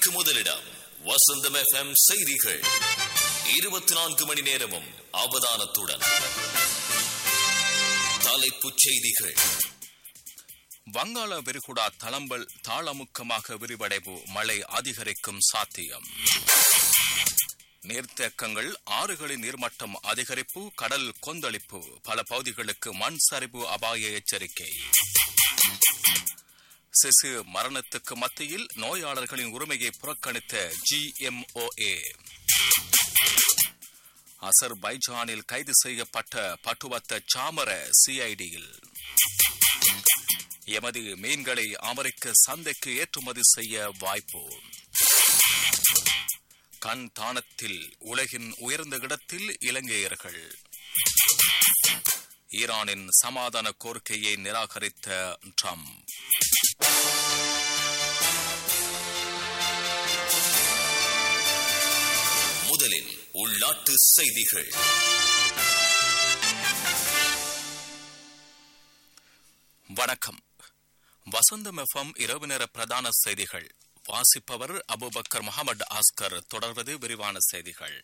செய்திகளுக்கு முதலிடம் வசந்தம் எஃப்எம் செய்திகள் இருபத்தி நான்கு மணி நேரமும் அவதானத்துடன் தலைப்புச் செய்திகள் வங்காள விரிகுடா தளம்பல் தாளமுக்கமாக விரிவடைவு மழை அதிகரிக்கும் சாத்தியம் நீர்த்தேக்கங்கள் ஆறுகளின் நீர்மட்டம் அதிகரிப்பு கடல் கொந்தளிப்பு பல பகுதிகளுக்கு மண் சரிவு அபாய எச்சரிக்கை சிசு மரணத்துக்கு மத்தியில் நோயாளர்களின் உரிமையை புறக்கணித்த ஜிஎம்ஓஏ அசர்பைஜானில் கைது செய்யப்பட்ட பட்டுவத்த சாமர சிஐடியில் எமது மீன்களை அமெரிக்க சந்தைக்கு ஏற்றுமதி செய்ய வாய்ப்பு கண் தானத்தில் உலகின் உயர்ந்த இடத்தில் இலங்கையர்கள் ஈரானின் சமாதான கோரிக்கையை நிராகரித்த ட்ரம்ப் முதலில் உள்நாட்டு செய்திகள் வணக்கம் வசந்தம் எஃப்எம் இரவு நேர பிரதான செய்திகள் வாசிப்பவர் அபுபக்கர் முகமது ஆஸ்கர் தொடர்வது விரிவான செய்திகள்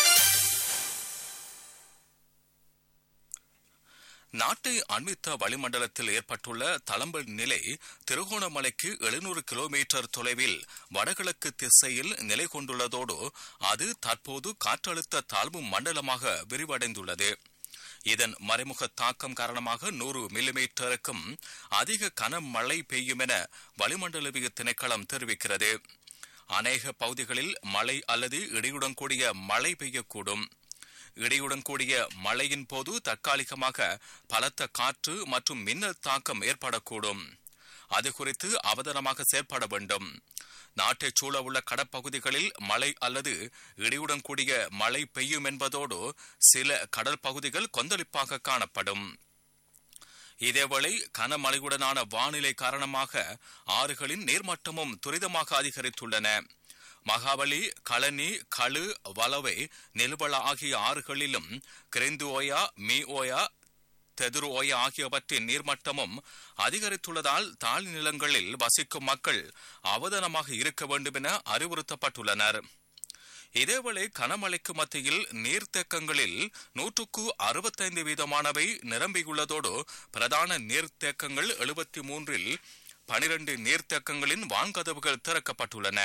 நாட்டை அண்மித்த வளிமண்டலத்தில் ஏற்பட்டுள்ள தளம்பல் நிலை திருகோணமலைக்கு எழுநூறு கிலோமீட்டர் தொலைவில் வடகிழக்கு திசையில் நிலை கொண்டுள்ளதோடு அது தற்போது காற்றழுத்த தாழ்வு மண்டலமாக விரிவடைந்துள்ளது இதன் மறைமுக தாக்கம் காரணமாக நூறு மில்லிமீட்டருக்கும் அதிக கனமழை பெய்யும் என வளிமண்டலவிய திணைக்களம் தெரிவிக்கிறது அநேக பகுதிகளில் மழை அல்லது இடியுடன் கூடிய மழை பெய்யக்கூடும் இடியுடன் கூடிய மழையின் போது தற்காலிகமாக பலத்த காற்று மற்றும் மின்னல் தாக்கம் ஏற்படக்கூடும் அது குறித்து அவதானமாக செயற்பட வேண்டும் நாட்டைச் சூழ உள்ள கடற்பகுதிகளில் மழை அல்லது இடியுடன் கூடிய மழை பெய்யும் என்பதோடு சில கடல் பகுதிகள் கொந்தளிப்பாக காணப்படும் இதேவேளை கனமழையுடனான வானிலை காரணமாக ஆறுகளின் நீர்மட்டமும் துரிதமாக அதிகரித்துள்ளன மகாபலி களனி களு வலவை நெலுவள ஆகிய ஆறுகளிலும் கிரெந்து ஓயா மீ ஓயா தெதுரு ஓயா ஆகியவற்றின் நீர்மட்டமும் அதிகரித்துள்ளதால் தாழ் நிலங்களில் வசிக்கும் மக்கள் அவதானமாக இருக்க வேண்டும் என அறிவுறுத்தப்பட்டுள்ளனர் இதேவேளை கனமழைக்கு மத்தியில் நீர்த்தேக்கங்களில் நூற்றுக்கு அறுபத்தைந்து வீதமானவை நிரம்பியுள்ளதோடு பிரதான நீர்த்தேக்கங்கள் எழுபத்தி மூன்றில் பனிரண்டு நீர்த்தேக்கங்களின் வான்கதவுகள் திறக்கப்பட்டுள்ளன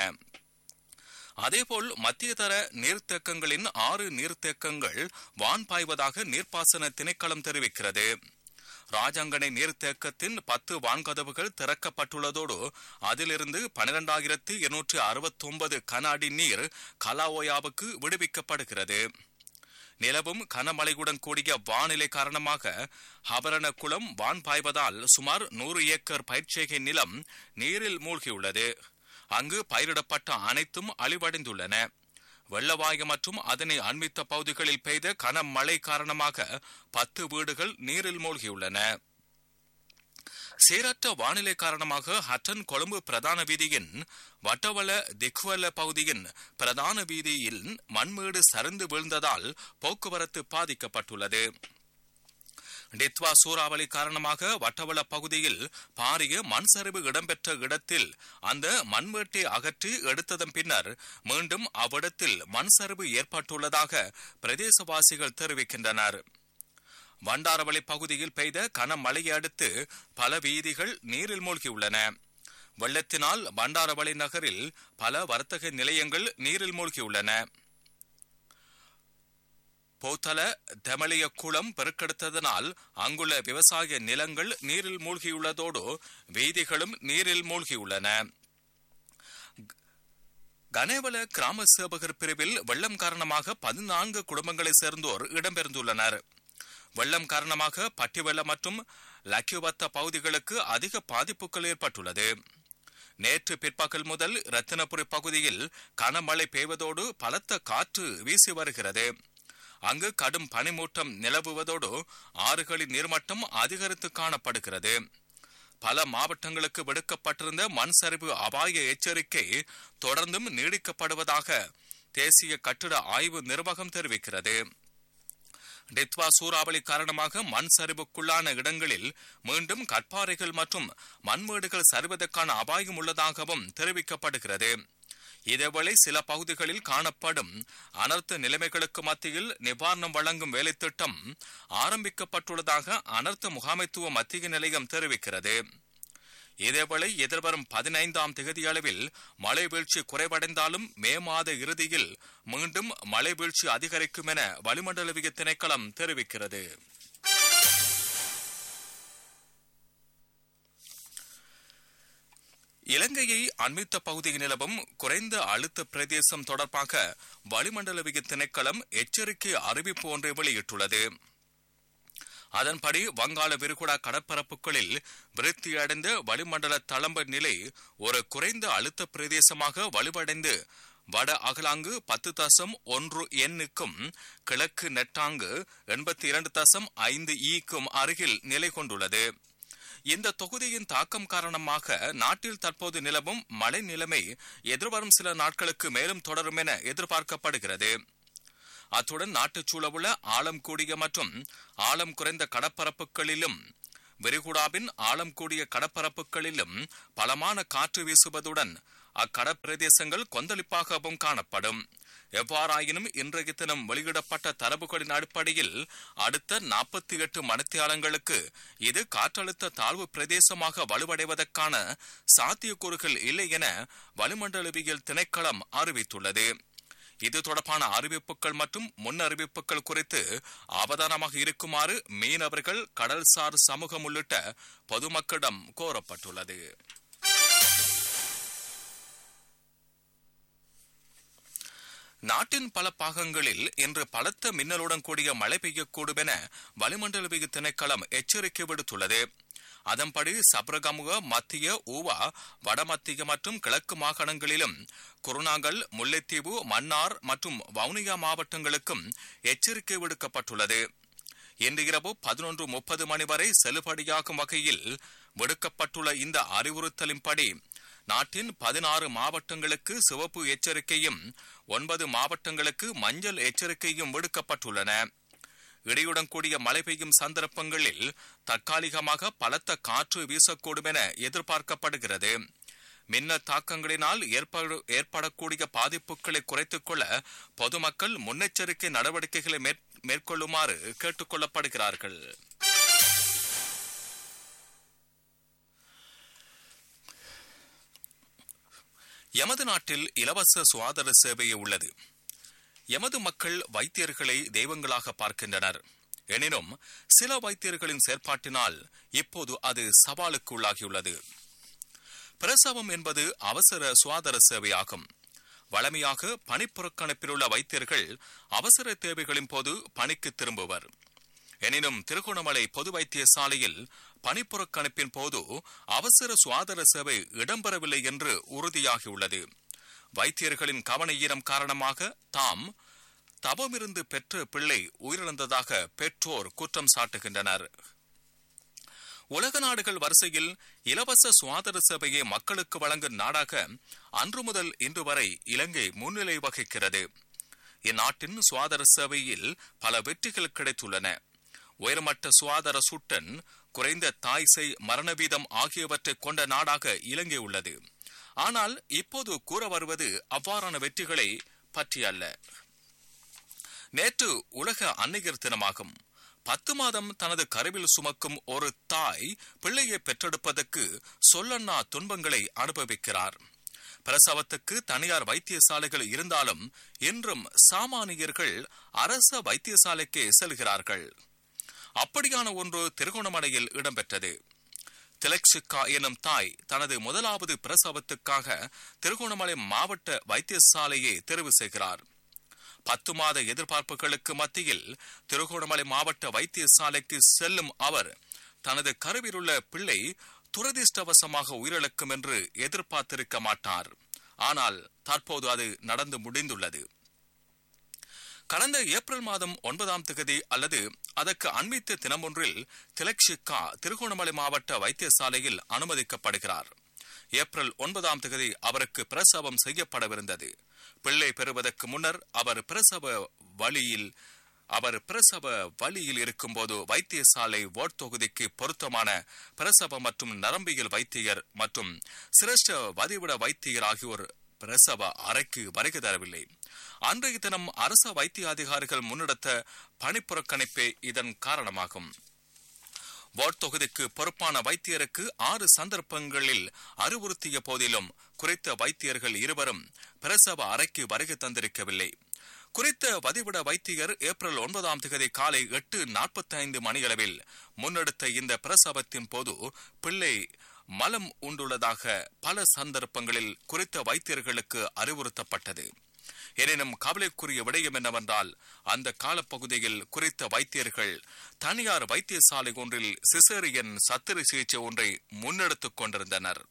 அதேபோல் மத்திய தர நீர்த்தேக்கங்களின் ஆறு நீர்த்தேக்கங்கள் வான் பாய்வதாக நீர்ப்பாசன திணைக்களம் தெரிவிக்கிறது ராஜாங்கனை நீர்த்தேக்கத்தின் பத்து வான்கதவுகள் திறக்கப்பட்டுள்ளதோடு அதிலிருந்து பனிரெண்டாயிரத்து இருநூற்று அறுபத்தி ஒன்பது கன அடி நீர் கலாவோயாவுக்கு விடுவிக்கப்படுகிறது நிலவும் கனமழையுடன் கூடிய வானிலை காரணமாக ஹபரணகுளம் வான் பாய்வதால் சுமார் நூறு ஏக்கர் பயிர்ச்செய்கை நிலம் நீரில் மூழ்கியுள்ளது அங்கு பயிரிடப்பட்ட அனைத்தும் அழிவடைந்துள்ளன வெள்ளவாயு மற்றும் அதனை அண்மித்த பகுதிகளில் பெய்த கனமழை காரணமாக பத்து வீடுகள் நீரில் மூழ்கியுள்ளன சீரற்ற வானிலை காரணமாக ஹட்டன் கொழும்பு பிரதான வீதியின் வட்டவள திக்வல பகுதியின் பிரதான வீதியில் மண்மேடு சரிந்து வீழ்ந்ததால் போக்குவரத்து பாதிக்கப்பட்டுள்ளது டித்வா சூறாவளி காரணமாக வட்டவள பகுதியில் பாரிய மண் சரிவு இடம்பெற்ற இடத்தில் அந்த மண்வேட்டை அகற்றி எடுத்ததன் பின்னர் மீண்டும் அவ்விடத்தில் மண் சரிவு ஏற்பட்டுள்ளதாக பிரதேசவாசிகள் தெரிவிக்கின்றனர் வண்டாரவளி பகுதியில் பெய்த கனமழையை அடுத்து பல வீதிகள் நீரில் மூழ்கியுள்ளன வெள்ளத்தினால் பண்டாரவளி நகரில் பல வர்த்தக நிலையங்கள் நீரில் மூழ்கியுள்ளன போத்தல தெமலிய குளம் பெருக்கெடுத்ததனால் அங்குள்ள விவசாய நிலங்கள் நீரில் மூழ்கியுள்ளதோடு வீதிகளும் நீரில் மூழ்கியுள்ளன கனேவல கிராம சேவகர் பிரிவில் வெள்ளம் காரணமாக பதினான்கு குடும்பங்களைச் சேர்ந்தோர் இடம்பெயர்ந்துள்ளனர் வெள்ளம் காரணமாக பட்டிவெள்ள மற்றும் லக்கியுவத்த பகுதிகளுக்கு அதிக பாதிப்புகள் ஏற்பட்டுள்ளது நேற்று பிற்பகல் முதல் ரத்தினபுரி பகுதியில் கனமழை பெய்வதோடு பலத்த காற்று வீசி வருகிறது அங்கு கடும் பனிமூட்டம் நிலவுவதோடு ஆறுகளின் நீர்மட்டம் அதிகரித்து காணப்படுகிறது பல மாவட்டங்களுக்கு விடுக்கப்பட்டிருந்த மண் சரிவு அபாய எச்சரிக்கை தொடர்ந்தும் நீடிக்கப்படுவதாக தேசிய கட்டிட ஆய்வு நிர்வாகம் தெரிவிக்கிறது டித்வா சூறாவளி காரணமாக மண் சரிவுக்குள்ளான இடங்களில் மீண்டும் கற்பாறைகள் மற்றும் மண்மேடுகள் சரிவதற்கான அபாயம் உள்ளதாகவும் தெரிவிக்கப்படுகிறது இதேவேளை சில பகுதிகளில் காணப்படும் அனர்த்த நிலைமைகளுக்கு மத்தியில் நிவாரணம் வழங்கும் வேலைத்திட்டம் ஆரம்பிக்கப்பட்டுள்ளதாக அனர்த்த முகாமைத்துவ மத்திய நிலையம் தெரிவிக்கிறது இதேவேளை எதிர்வரும் பதினைந்தாம் திகதி அளவில் மழை வீழ்ச்சி குறைவடைந்தாலும் மே மாத இறுதியில் மீண்டும் மழை வீழ்ச்சி அதிகரிக்கும் என வளிமண்டலவிய திணைக்களம் தெரிவிக்கிறது இலங்கையை அண்மித்த பகுதியில் நிலவும் குறைந்த அழுத்த பிரதேசம் தொடர்பாக வளிமண்டலவிய திணைக்களம் எச்சரிக்கை அறிவிப்பு ஒன்றை வெளியிட்டுள்ளது அதன்படி வங்காள விரிகுடா கடற்பரப்புகளில் விருத்தியடைந்த வளிமண்டல தளம்ப நிலை ஒரு குறைந்த அழுத்த பிரதேசமாக வலுவடைந்து வட அகலாங்கு பத்து தசம் ஒன்று எண்ணுக்கும் கிழக்கு நெட்டாங்கு எண்பத்தி இரண்டு தசம் ஐந்து ஈக்கும் அருகில் நிலை கொண்டுள்ளது இந்த தொகுதியின் தாக்கம் காரணமாக நாட்டில் தற்போது நிலவும் மழை நிலைமை எதிர்வரும் சில நாட்களுக்கு மேலும் தொடரும் என எதிர்பார்க்கப்படுகிறது அத்துடன் நாட்டுச் சூழவுள்ள ஆழம் கூடிய மற்றும் ஆழம் குறைந்த கடற்பரப்புகளிலும் விரிகுடாவின் ஆழம் கூடிய கடற்பரப்புகளிலும் பலமான காற்று வீசுவதுடன் அக்கடற்பிரதேசங்கள் கொந்தளிப்பாகவும் காணப்படும் எவ்வாறாயினும் இன்றைய தினம் வெளியிடப்பட்ட தரவுகளின் அடிப்படையில் அடுத்த நாற்பத்தி எட்டு மணித்தியாலங்களுக்கு இது காற்றழுத்த தாழ்வு பிரதேசமாக வலுவடைவதற்கான சாத்தியக்கூறுகள் இல்லை என வளிமண்டலவியல் திணைக்களம் அறிவித்துள்ளது இது தொடர்பான அறிவிப்புகள் மற்றும் முன் அறிவிப்புகள் குறித்து அவதானமாக இருக்குமாறு மீனவர்கள் கடல்சார் சமூகம் உள்ளிட்ட பொதுமக்களிடம் கோரப்பட்டுள்ளது நாட்டின் பல பாகங்களில் இன்று பலத்த மின்னலுடன் கூடிய மழை பெய்யக்கூடும் என வளிமண்டலவிய திணைக்களம் எச்சரிக்கை விடுத்துள்ளது அதன்படி சப்ரகமுக மத்திய ஊவா வடமத்திய மற்றும் கிழக்கு மாகாணங்களிலும் குருணாங்கல் முல்லைத்தீவு மன்னார் மற்றும் வவுனியா மாவட்டங்களுக்கும் எச்சரிக்கை விடுக்கப்பட்டுள்ளது இன்று இரவு பதினொன்று முப்பது மணி வரை செல்லுபடியாகும் வகையில் விடுக்கப்பட்டுள்ள இந்த அறிவுறுத்தலின்படி நாட்டின் பதினாறு மாவட்டங்களுக்கு சிவப்பு எச்சரிக்கையும் ஒன்பது மாவட்டங்களுக்கு மஞ்சள் எச்சரிக்கையும் விடுக்கப்பட்டுள்ளன இடியுடன் கூடிய மழை பெய்யும் சந்தர்ப்பங்களில் தற்காலிகமாக பலத்த காற்று வீசக்கூடும் என எதிர்பார்க்கப்படுகிறது மின்ன தாக்கங்களினால் ஏற்படு- ஏற்படக்கூடிய பாதிப்புகளை குறைத்துக் கொள்ள பொதுமக்கள் முன்னெச்சரிக்கை நடவடிக்கைகளை மேற்- மேற்கொள்ளுமாறு கேட்டுக் கொள்ளப்படுகிறார்கள் எமது நாட்டில் இலவச சுகாதார சேவை உள்ளது எமது மக்கள் வைத்தியர்களை தெய்வங்களாக பார்க்கின்றனர் எனினும் சில வைத்தியர்களின் செயற்பாட்டினால் இப்போது அது சவாலுக்கு உள்ளாகியுள்ளது பிரசவம் என்பது அவசர சுகாதார சேவையாகும் வழமையாக பணிப்புறக்கணிப்பில் உள்ள வைத்தியர்கள் அவசர தேவைகளின் போது பணிக்கு திரும்புவர் எனினும் திருகோணமலை பொது வைத்தியசாலையில் பணிப்புறக்கணிப்பின் போது அவசர சுகாதார சேவை இடம்பெறவில்லை என்று உறுதியாகியுள்ளது வைத்தியர்களின் கவன ஈரம் காரணமாக தாம் தவமிருந்து பெற்ற பிள்ளை உயிரிழந்ததாக பெற்றோர் குற்றம் சாட்டுகின்றனர் உலக நாடுகள் வரிசையில் இலவச சுகாதார சேவையை மக்களுக்கு வழங்கும் நாடாக அன்று முதல் இன்று வரை இலங்கை முன்னிலை வகிக்கிறது இந்நாட்டின் சுகாதார சேவையில் பல வெற்றிகள் கிடைத்துள்ளன உயர்மட்ட சுகாதார சுட்டன் குறைந்த தாய்சை மரண வீதம் ஆகியவற்றை கொண்ட நாடாக இலங்கை உள்ளது ஆனால் இப்போது கூற வருவது அவ்வாறான வெற்றிகளை பற்றி அல்ல நேற்று உலக அன்னையர் தினமாகும் பத்து மாதம் தனது கருவில் சுமக்கும் ஒரு தாய் பிள்ளையை பெற்றெடுப்பதற்கு சொல்லண்ணா துன்பங்களை அனுபவிக்கிறார் பிரசவத்துக்கு தனியார் வைத்தியசாலைகள் இருந்தாலும் இன்றும் சாமானியர்கள் அரச வைத்தியசாலைக்கே செல்கிறார்கள் அப்படியான ஒன்று திருகோணமலையில் இடம்பெற்றது திலக்ஷிகா எனும் தாய் தனது முதலாவது பிரசவத்துக்காக திருகோணமலை மாவட்ட வைத்தியசாலையை தெரிவு செய்கிறார் பத்து மாத எதிர்பார்ப்புகளுக்கு மத்தியில் திருகோணமலை மாவட்ட வைத்தியசாலைக்கு செல்லும் அவர் தனது கருவிலுள்ள பிள்ளை துரதிர்ஷ்டவசமாக உயிரிழக்கும் என்று எதிர்பார்த்திருக்க மாட்டார் ஆனால் தற்போது அது நடந்து முடிந்துள்ளது கடந்த ஏப்ரல் மாதம் ஒன்பதாம் தேதி அல்லது அதற்கு அண்மித்த தினமொன்றில் திலக்ஷிகா திருகோணமலை மாவட்ட வைத்தியசாலையில் அனுமதிக்கப்படுகிறார் ஏப்ரல் ஒன்பதாம் தேதி அவருக்கு பிரசவம் செய்யப்படவிருந்தது பிள்ளை பெறுவதற்கு முன்னர் அவர் பிரசவ வழியில் அவர் பிரசவ வழியில் இருக்கும்போது வைத்தியசாலை வார்ட் தொகுதிக்கு பொருத்தமான பிரசவ மற்றும் நரம்பியல் வைத்தியர் மற்றும் சிரேஷ்ட வதிவிட வைத்தியர் ஆகியோர் பிரசவ அறைக்கு வருகை தரவில்லை அன்றைய தினம் அரச வைத்திய அதிகாரிகள் முன்னெடுத்த பணிப்புறக்கணிப்பே இதன் காரணமாகும் வார்டு தொகுதிக்கு பொறுப்பான வைத்தியருக்கு ஆறு சந்தர்ப்பங்களில் அறிவுறுத்திய போதிலும் குறித்த வைத்தியர்கள் இருவரும் பிரசவ அறைக்கு வருகை தந்திருக்கவில்லை குறித்த வதிவிட வைத்தியர் ஏப்ரல் ஒன்பதாம் தேதி காலை எட்டு நாற்பத்தி ஐந்து மணியளவில் முன்னெடுத்த இந்த பிரசவத்தின் போது பிள்ளை மலம் உண்டுள்ளதாக பல சந்தர்ப்பங்களில் குறித்த வைத்தியர்களுக்கு அறிவுறுத்தப்பட்டது எனினும் கவலைக்குரிய விடயம் என்னவென்றால் அந்த காலப்பகுதியில் குறித்த வைத்தியர்கள் தனியார் வைத்தியசாலை ஒன்றில் சிசேரியன் சத்திர சிகிச்சை ஒன்றை முன்னெடுத்துக் கொண்டிருந்தனர்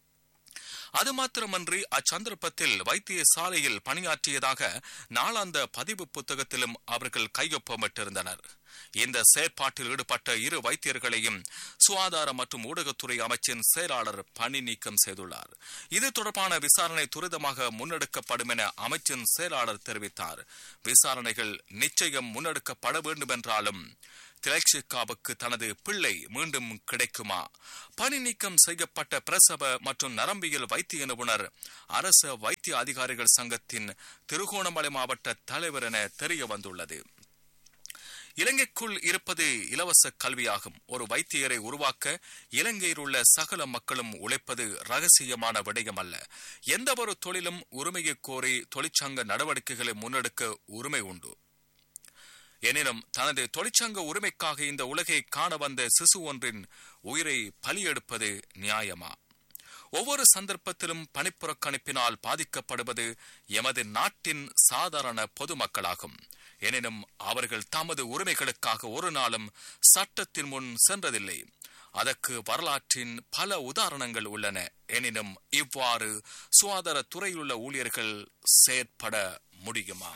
அது மாத்திரமன்றி அச்சந்தர்ப்பத்தில் வைத்தியசாலையில் பணியாற்றியதாக நாளாந்த பதிவு புத்தகத்திலும் அவர்கள் கையொப்பமிட்டிருந்தனர் இந்த செயற்பாட்டில் ஈடுபட்ட இரு வைத்தியர்களையும் சுகாதார மற்றும் ஊடகத்துறை அமைச்சின் செயலாளர் பணி நீக்கம் செய்துள்ளார் இது தொடர்பான விசாரணை துரிதமாக முன்னெடுக்கப்படும் என அமைச்சின் செயலாளர் தெரிவித்தார் விசாரணைகள் நிச்சயம் முன்னெடுக்கப்பட வேண்டும் என்றாலும் திலக்ஷிகாவுக்கு தனது பிள்ளை மீண்டும் கிடைக்குமா பணி நீக்கம் செய்யப்பட்ட பிரசவ மற்றும் நரம்பியல் வைத்திய நிபுணர் அரச வைத்திய அதிகாரிகள் சங்கத்தின் திருகோணமலை மாவட்ட தலைவர் என தெரிய வந்துள்ளது இலங்கைக்குள் இருப்பது இலவச கல்வியாகும் ஒரு வைத்தியரை உருவாக்க இலங்கையில் உள்ள சகல மக்களும் உழைப்பது ரகசியமான விடயம் அல்ல எந்த ஒரு தொழிலும் உரிமையை கோரி தொழிற்சங்க நடவடிக்கைகளை முன்னெடுக்க உரிமை உண்டு எனினும் தனது தொழிற்சங்க உரிமைக்காக இந்த உலகை காண வந்த சிசு ஒன்றின் உயிரை பலியெடுப்பது நியாயமா ஒவ்வொரு சந்தர்ப்பத்திலும் பணிப்புறக்கணிப்பினால் பாதிக்கப்படுவது எமது நாட்டின் சாதாரண பொதுமக்களாகும் எனினும் அவர்கள் தமது உரிமைகளுக்காக ஒரு நாளும் சட்டத்தின் முன் சென்றதில்லை அதற்கு வரலாற்றின் பல உதாரணங்கள் உள்ளன எனினும் இவ்வாறு சுகாதார துறையிலுள்ள ஊழியர்கள் செயற்பட முடியுமா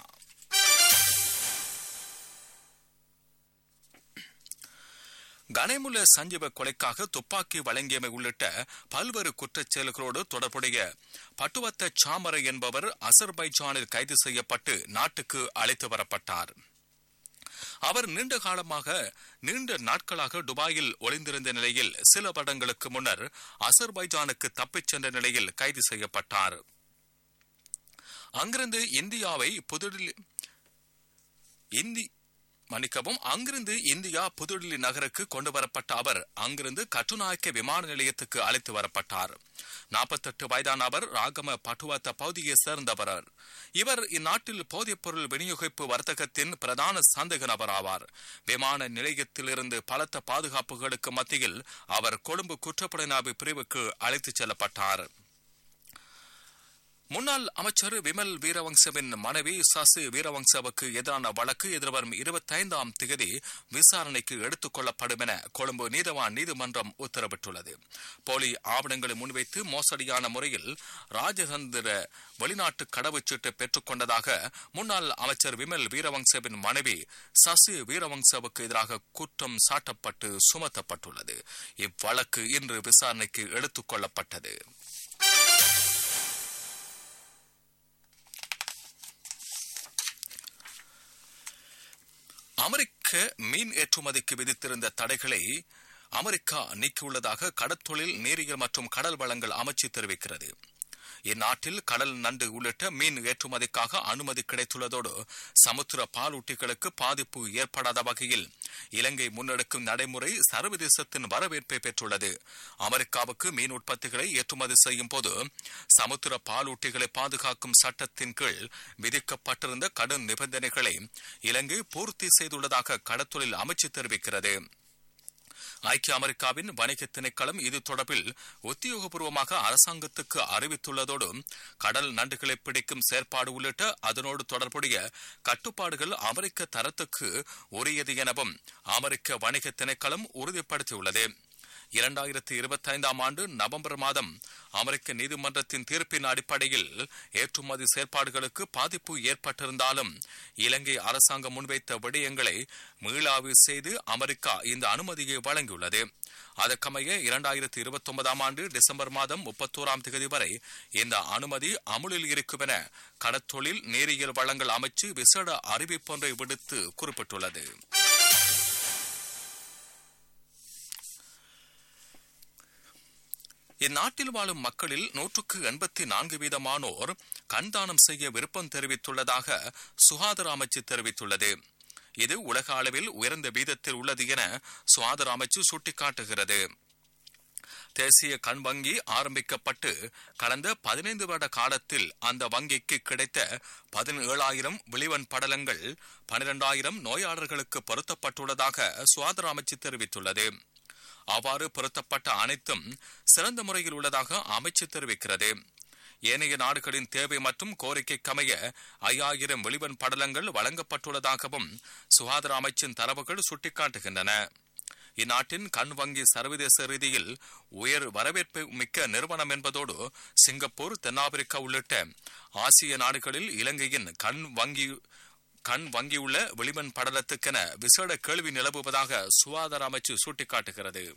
கனைமுல சஞ்சீவ கொலைக்காக துப்பாக்கி வழங்கியமை உள்ளிட்ட பல்வேறு குற்றச் செயல்களோடு தொடர்புடைய பட்டுவத்த சாமரை என்பவர் அசர்பைஜானில் கைது செய்யப்பட்டு நாட்டுக்கு அழைத்து வரப்பட்டார் அவர் நீண்ட காலமாக நீண்ட நாட்களாக துபாயில் ஒளிந்திருந்த நிலையில் சில வருடங்களுக்கு முன்னர் அசர்பைஜானுக்கு தப்பிச் சென்ற நிலையில் கைது செய்யப்பட்டார் அங்கிருந்து இந்தியாவை புதுடில்லி இந்தி மன்னிக்கவும் அங்கிருந்து இந்தியா புதுடில்லி நகருக்கு கொண்டு வரப்பட்ட அவர் அங்கிருந்து கட்டுநாயக்க விமான நிலையத்துக்கு அழைத்து வரப்பட்டார் நாற்பத்தெட்டு வயதான அவர் ராகம பட்டுவாத்த பகுதியை சேர்ந்தவர் இவர் இந்நாட்டில் போதைப் பொருள் விநியோகிப்பு வர்த்தகத்தின் பிரதான சந்தேக நபர் ஆவார் விமான நிலையத்திலிருந்து பலத்த பாதுகாப்புகளுக்கு மத்தியில் அவர் கொழும்பு குற்றப்புலனாய்வு பிரிவுக்கு அழைத்துச் செல்லப்பட்டார் முன்னாள் அமைச்சர் விமல் வீரவங்சவின் மனைவி சசி வீரவங்சவுக்கு எதிரான வழக்கு எதிர்வரும் இருபத்தைந்தாம் தேதி விசாரணைக்கு எடுத்துக் கொள்ளப்படும் என கொழும்பு நீதவான் நீதிமன்றம் உத்தரவிட்டுள்ளது போலி ஆவணங்களை முன்வைத்து மோசடியான முறையில் ராஜதந்திர வெளிநாட்டு கடவுச்சீட்டு பெற்றுக் கொண்டதாக முன்னாள் அமைச்சர் விமல் வீரவங்சவின் மனைவி சசி வீரவங்சவுக்கு எதிராக குற்றம் சாட்டப்பட்டு சுமத்தப்பட்டுள்ளது இவ்வழக்கு இன்று விசாரணைக்கு எடுத்துக் கொள்ளப்பட்டது அமெரிக்க மீன் ஏற்றுமதிக்கு விதித்திருந்த தடைகளை அமெரிக்கா நீக்கியுள்ளதாக கடற்தொழில் நீரியல் மற்றும் கடல் வளங்கள் அமைச்சு தெரிவிக்கிறது இந்நாட்டில் கடல் நண்டு உள்ளிட்ட மீன் ஏற்றுமதிக்காக அனுமதி கிடைத்துள்ளதோடு சமுத்திர பாலூட்டிகளுக்கு பாதிப்பு ஏற்படாத வகையில் இலங்கை முன்னெடுக்கும் நடைமுறை சர்வதேசத்தின் வரவேற்பை பெற்றுள்ளது அமெரிக்காவுக்கு மீன் உற்பத்திகளை ஏற்றுமதி செய்யும் போது சமுத்திர பாலூட்டிகளை பாதுகாக்கும் சட்டத்தின் கீழ் விதிக்கப்பட்டிருந்த கடும் நிபந்தனைகளை இலங்கை பூர்த்தி செய்துள்ளதாக கடற்தொழில் அமைச்சு தெரிவிக்கிறது ஐக்கிய அமெரிக்காவின் வணிக திணைக்களம் இது தொடர்பில் உத்தியோகபூர்வமாக அரசாங்கத்துக்கு அறிவித்துள்ளதோடு கடல் நண்டுகளை பிடிக்கும் செயற்பாடு உள்ளிட்ட அதனோடு தொடர்புடைய கட்டுப்பாடுகள் அமெரிக்க தரத்துக்கு உரியது எனவும் அமெரிக்க வணிக திணைக்களம் உறுதிப்படுத்தியுள்ளது இரண்டாயிரத்தி இருபத்தி ஐந்தாம் ஆண்டு நவம்பர் மாதம் அமெரிக்க நீதிமன்றத்தின் தீர்ப்பின் அடிப்படையில் ஏற்றுமதி செயற்பாடுகளுக்கு பாதிப்பு ஏற்பட்டிருந்தாலும் இலங்கை அரசாங்கம் முன்வைத்த விடயங்களை மீளாய்வு செய்து அமெரிக்கா இந்த அனுமதியை வழங்கியுள்ளது அதற்கமைய இரண்டாயிரத்தி இருபத்தி ஒன்பதாம் ஆண்டு டிசம்பர் மாதம் முப்பத்தோராம் தேதி வரை இந்த அனுமதி அமுலில் இருக்கும் என கடற்தொழில் நேரியல் வளங்கள் அமைச்சு விசேட அறிவிப்பொன்றை விடுத்து குறிப்பிட்டுள்ளது இந்நாட்டில் வாழும் மக்களில் நூற்றுக்கு எண்பத்தி நான்கு வீதமானோர் கண் தானம் செய்ய விருப்பம் தெரிவித்துள்ளதாக சுகாதார அமைச்சு தெரிவித்துள்ளது இது உலக அளவில் உயர்ந்த வீதத்தில் உள்ளது என சுகாதார அமைச்சு சுட்டிக்காட்டுகிறது தேசிய கண் வங்கி ஆரம்பிக்கப்பட்டு கடந்த பதினைந்து வருட காலத்தில் அந்த வங்கிக்கு கிடைத்த பதினேழாயிரம் விளிவன் படலங்கள் பனிரெண்டாயிரம் நோயாளர்களுக்கு பொருத்தப்பட்டுள்ளதாக சுகாதார அமைச்சு தெரிவித்துள்ளது அவ்வாறு பொருத்தப்பட்ட அனைத்தும் சிறந்த முறையில் உள்ளதாக அமைச்சு தெரிவிக்கிறது ஏனைய நாடுகளின் தேவை மற்றும் கோரிக்கைக்கமைய ஐயாயிரம் வெளிவன் படலங்கள் வழங்கப்பட்டுள்ளதாகவும் சுகாதார அமைச்சின் தரவுகள் சுட்டிக்காட்டுகின்றன இந்நாட்டின் கண் வங்கி சர்வதேச ரீதியில் உயர் வரவேற்பு மிக்க நிறுவனம் என்பதோடு சிங்கப்பூர் தென்னாப்பிரிக்கா உள்ளிட்ட ஆசிய நாடுகளில் இலங்கையின் கண் வங்கி கண் வங்கியுள்ள வெளிமண் படலத்துக்கென விசேட கேள்வி நிலவுவதாக சுகாதார அமைச்சு சுட்டிக்காட்டுகிறது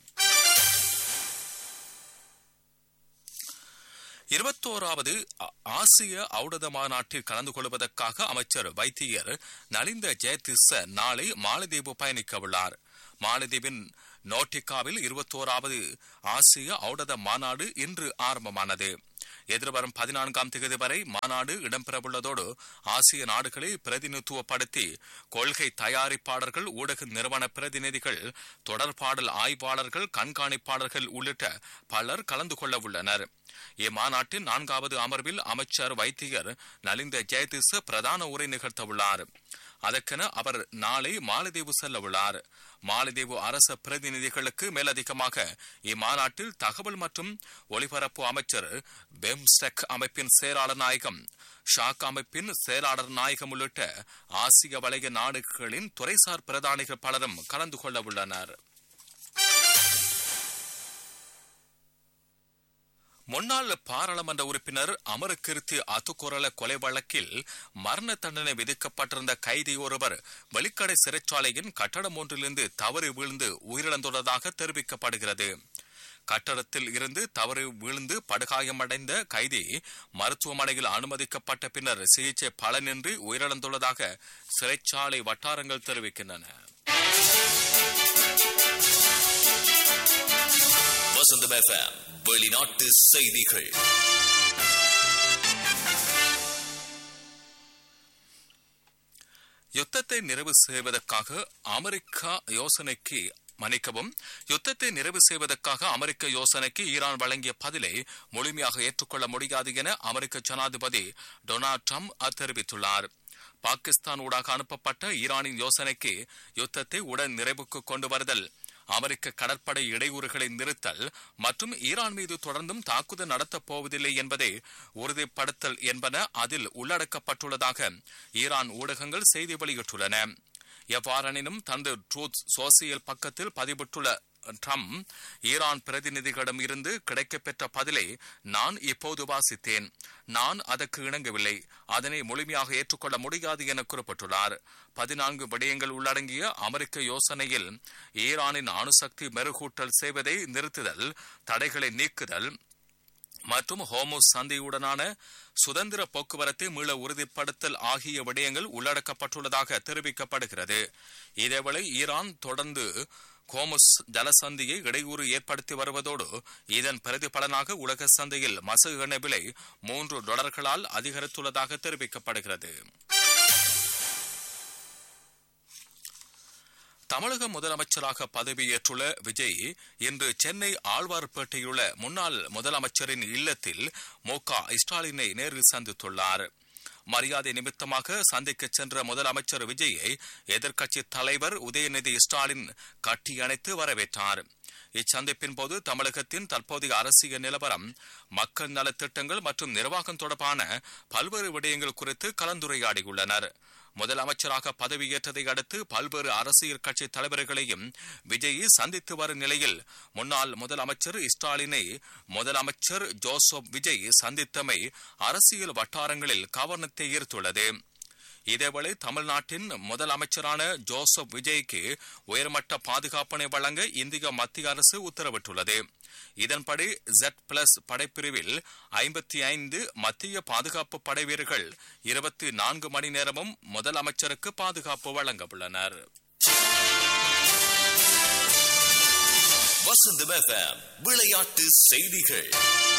இருபத்தோராவது ஆசிய ஔடத மாநாட்டில் கலந்து கொள்வதற்காக அமைச்சர் வைத்தியர் நலிந்த ஜெயதிச நாளை மாலத்தீவு பயணிக்க உள்ளார் மாலத்தீவின் நோட்டிகாவில் இருபத்தோராவது ஆசிய ஔடத மாநாடு இன்று ஆரம்பமானது எதிர்வரும் பதினான்காம் தேதி வரை மாநாடு இடம்பெறவுள்ளதோடு ஆசிய நாடுகளை பிரதிநிதித்துவப்படுத்தி கொள்கை தயாரிப்பாளர்கள் ஊடக நிறுவன பிரதிநிதிகள் தொடர்பாடல் ஆய்வாளர்கள் கண்காணிப்பாளர்கள் உள்ளிட்ட பலர் கலந்து கொள்ள உள்ளனர் இம்மாநாட்டின் நான்காவது அமர்வில் அமைச்சர் வைத்தியர் நலிந்த ஜெயதிச பிரதான உரை நிகழ்த்தவுள்ளார் அதற்கென அவர் நாளை மாலத்தீவு செல்ல உள்ளார் மாலத்தீவு அரச பிரதிநிதிகளுக்கு மேலதிகமாக இம்மாநாட்டில் தகவல் மற்றும் ஒலிபரப்பு அமைச்சர் பெம்ஸ்டெக் அமைப்பின் செயலாளர் நாயகம் ஷாக் அமைப்பின் செயலாளர் நாயகம் உள்ளிட்ட ஆசிய வளைய நாடுகளின் துறைசார் பிரதானிகள் பலரும் கலந்து கொள்ள உள்ளனர் முன்னாள் பாராளுமன்ற உறுப்பினர் அமரகிருத்தி அத்துக்குரல கொலை வழக்கில் மரண தண்டனை விதிக்கப்பட்டிருந்த கைதி ஒருவர் வெளிக்கடை சிறைச்சாலையின் கட்டடம் ஒன்றிலிருந்து தவறி வீழ்ந்து உயிரிழந்துள்ளதாக தெரிவிக்கப்படுகிறது கட்டடத்தில் இருந்து தவறு விழுந்து படுகாயமடைந்த கைதி மருத்துவமனையில் அனுமதிக்கப்பட்ட பின்னர் சிகிச்சை பலனின்றி உயிரிழந்துள்ளதாக சிறைச்சாலை வட்டாரங்கள் தெரிவிக்கின்றன வசந்தம் எஃப்எம் வெளிநாட்டு செய்திகள் யுத்தத்தை நிறைவு செய்வதற்காக அமெரிக்கா யோசனைக்கு மன்னிக்கவும் யுத்தத்தை நிறைவு செய்வதற்காக அமெரிக்க யோசனைக்கு ஈரான் வழங்கிய பதிலை முழுமையாக ஏற்றுக்கொள்ள முடியாது என அமெரிக்க ஜனாதிபதி டொனால்ட் ட்ரம்ப் தெரிவித்துள்ளார் பாகிஸ்தான் ஊடாக அனுப்பப்பட்ட ஈரானின் யோசனைக்கு யுத்தத்தை உடன் நிறைவுக்கு கொண்டு வருதல் அமெரிக்க கடற்படை இடையூறுகளை நிறுத்தல் மற்றும் ஈரான் மீது தொடர்ந்தும் தாக்குதல் நடத்தப் போவதில்லை என்பதை உறுதிப்படுத்தல் என்பன அதில் உள்ளடக்கப்பட்டுள்ளதாக ஈரான் ஊடகங்கள் செய்தி வெளியிட்டுள்ளன எவ்வாறெனினும் தனது ட்ரூத் சோசியல் பக்கத்தில் பதிவிட்டுள்ள ட்ரம்ப் ஈரான் பிரதிநிதிகளிடம் இருந்து கிடைக்கப்பெற்ற பதிலை நான் இப்போது வாசித்தேன் நான் அதற்கு இணங்கவில்லை அதனை முழுமையாக ஏற்றுக்கொள்ள முடியாது என குறிப்பிட்டுள்ளார் பதினான்கு விடயங்கள் உள்ளடங்கிய அமெரிக்க யோசனையில் ஈரானின் அணுசக்தி மெருகூட்டல் செய்வதை நிறுத்துதல் தடைகளை நீக்குதல் மற்றும் ஹோமோஸ் சந்தையுடனான சுதந்திர போக்குவரத்தை மீள உறுதிப்படுத்தல் ஆகிய விடயங்கள் உள்ளடக்கப்பட்டுள்ளதாக தெரிவிக்கப்படுகிறது இதேவேளை ஈரான் தொடர்ந்து கோமுஸ் ஜலசந்தியை இடையூறு ஏற்படுத்தி வருவதோடு இதன் பிரதிபலனாக உலக சந்தையில் மசகு எண்ணெய் விலை மூன்று டாலர்களால் அதிகரித்துள்ளதாக தெரிவிக்கப்படுகிறது தமிழக முதலமைச்சராக பதவியேற்றுள்ள விஜய் இன்று சென்னை ஆழ்வார்பேட்டையுள்ள முன்னாள் முதலமைச்சரின் இல்லத்தில் மு க ஸ்டாலினை நேரில் சந்தித்துள்ளார் மரியாதை நிமித்தமாக சந்திக்க சென்ற முதலமைச்சர் விஜயை எதிர்க்கட்சி தலைவர் உதயநிதி ஸ்டாலின் கட்டியணைத்து வரவேற்றார் இச்சந்திப்பின் போது தமிழகத்தின் தற்போதைய அரசியல் நிலவரம் மக்கள் நலத்திட்டங்கள் மற்றும் நிர்வாகம் தொடர்பான பல்வேறு விடயங்கள் குறித்து கலந்துரையாடியுள்ளனர் முதலமைச்சராக பதவியேற்றதை அடுத்து பல்வேறு அரசியல் கட்சி தலைவர்களையும் விஜய் சந்தித்து வரும் நிலையில் முன்னாள் முதலமைச்சர் ஸ்டாலினை முதலமைச்சர் ஜோசப் விஜய் சந்தித்தமை அரசியல் வட்டாரங்களில் கவனத்தை ஈர்த்துள்ளது இதேவேளை தமிழ்நாட்டின் முதலமைச்சரான ஜோசப் விஜய்க்கு உயர்மட்ட பாதுகாப்பினை வழங்க இந்திய மத்திய அரசு உத்தரவிட்டுள்ளது இதன்படி ஜெட் பிளஸ் படைப்பிரிவில் ஐம்பத்தி ஐந்து மத்திய பாதுகாப்பு படை வீரர்கள் இருபத்தி நான்கு மணி நேரமும் முதலமைச்சருக்கு பாதுகாப்பு வழங்க உள்ளனர் வசந்தம் எஃப்எம் விளையாட்டு செய்திகள்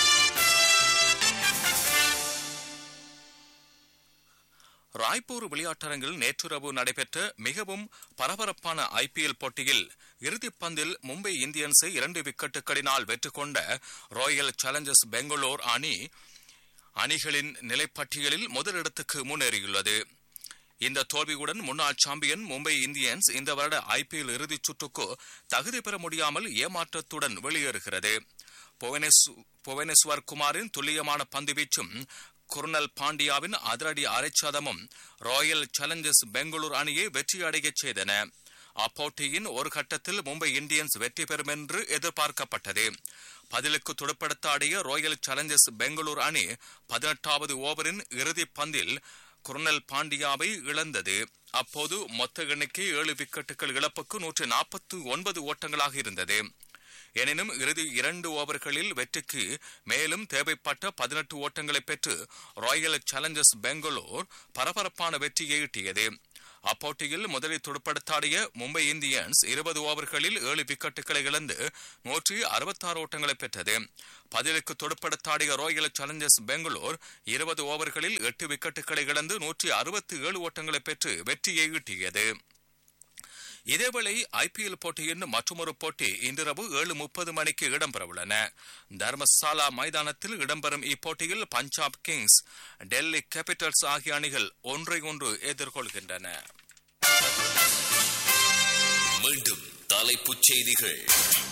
ராய்ப்பூர் விளையாட்டரங்கில் நேற்றிரவு நடைபெற்ற மிகவும் பரபரப்பான ஐபிஎல் போட்டியில் இறுதிப் பந்தில் மும்பை இந்தியன்ஸை இரண்டு விக்கெட்டுகளினால் வெற்றி கொண்ட ராயல் சேலஞ்சர்ஸ் பெங்களூர் அணி அணிகளின் நிலைப்பட்டியலில் முதலிடத்துக்கு முன்னேறியுள்ளது இந்த தோல்வியுடன் முன்னாள் சாம்பியன் மும்பை இந்தியன்ஸ் இந்த வருட ஐபிஎல் இறுதிச் சுற்றுக்கு தகுதி பெற முடியாமல் ஏமாற்றத்துடன் வெளியேறுகிறது புவனேஸ்- புவனேஸ்வர் குமாரின் துல்லியமான பந்துவீச்சும் குர்னல் பாண்டியாவின் அதிரடி அரைச்சதமும் ராயல் சேலஞ்சர்ஸ் பெங்களூர் அணியை வெற்றியடையச் செய்தன அப்போட்டியின் ஒரு கட்டத்தில் மும்பை இந்தியன்ஸ் வெற்றி பெறும் என்று எதிர்பார்க்கப்பட்டது பதிலுக்கு துடுப்படுத்த ஆடிய ராயல் சேலஞ்சர்ஸ் பெங்களூர் அணி பதினெட்டாவது ஓவரின் இறுதிப் பந்தில் குர்னல் பாண்டியாவை இழந்தது அப்போது மொத்த எண்ணிக்கை ஏழு விக்கெட்டுகள் இழப்புக்கு நூற்று நாற்பத்தி ஒன்பது ஓட்டங்களாக இருந்தது எனினும் இறுதி இரண்டு ஓவர்களில் வெற்றிக்கு மேலும் தேவைப்பட்ட பதினெட்டு ஓட்டங்களை பெற்று ராயல் சேலஞ்சர்ஸ் பெங்களூர் பரபரப்பான வெற்றியை ஈட்டியது அப்போட்டியில் முதலில் துடுப்படுத்தாடிய மும்பை இந்தியன்ஸ் இருபது ஓவர்களில் ஏழு விக்கெட்டுகளை இழந்து நூற்றி அறுபத்தாறு ஓட்டங்களை பெற்றது பதிலுக்கு துடுப்படுத்தாடிய ராயல் சேலஞ்சர்ஸ் பெங்களூர் இருபது ஓவர்களில் எட்டு விக்கெட்டுகளை இழந்து நூற்றி அறுபத்தி ஏழு ஓட்டங்களை பெற்று வெற்றியை ஈட்டியது இதேவேளை ஐபிஎல் போட்டியின் மற்றொரு போட்டி இன்றிரவு ஏழு முப்பது மணிக்கு இடம்பெறவுள்ளன தர்மசாலா மைதானத்தில் இடம்பெறும் இப்போட்டியில் பஞ்சாப் கிங்ஸ் டெல்லி கேபிட்டல்ஸ் ஆகிய அணிகள் ஒன்றை ஒன்று எதிர்கொள்கின்றன மீண்டும் தலைப்புச் செய்திகள்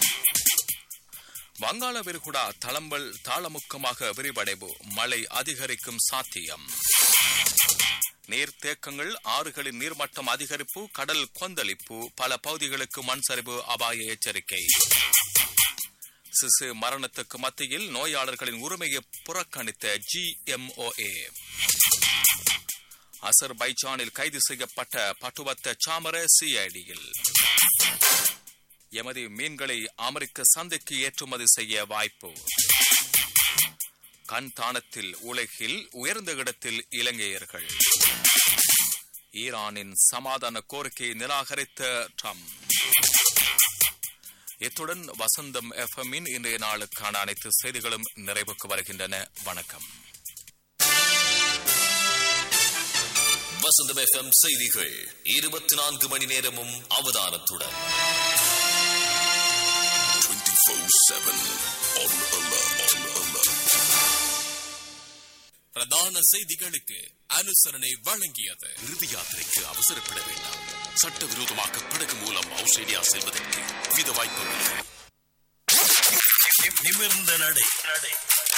வங்காள விரிகுடா தளம்பல் தாளமுக்கமாக விரிவடைவு மழை அதிகரிக்கும் சாத்தியம் நீர்த்தேக்கங்கள் ஆறுகளின் நீர்மட்டம் அதிகரிப்பு கடல் கொந்தளிப்பு பல பகுதிகளுக்கு மண் சரிவு அபாய எச்சரிக்கை சிசு மரணத்துக்கு மத்தியில் நோயாளர்களின் உரிமையை புறக்கணித்த ஜிஎம்ஓஏ அசர்பைஜானில் கைது செய்யப்பட்ட பட்டுவத்த சாமர சிஐடியில் எமது மீன்களை அமெரிக்க சந்தைக்கு ஏற்றுமதி செய்ய வாய்ப்பு கண் தானத்தில் உலகில் உயர்ந்த இடத்தில் இலங்கையர்கள் ஈரானின் சமாதான கோரிக்கையை நிராகரித்த ட்ரம்ப் இத்துடன் வசந்தம் எஃப்எம்மின் இன்றைய நாளுக்கான அனைத்து செய்திகளும் நிறைவுக்கு வருகின்றன வணக்கம் வசந்தம் எஃப்எம் செய்திகள் இருபத்தி நான்கு மணி நேரமும் அவதானத்துடன் 24/7 on alert. On alert. பிரதான செய்திகளுக்கு அனுசரணை வழங்கியது இறுதி யாத்திரைக்கு அவசரப்பட வேண்டாம் சட்டவிரோதமாக படகு மூலம் ஆஸ்திரேலியா செல்வதற்கு வித வாய்ப்புகள் நிமிர்ந்த நடை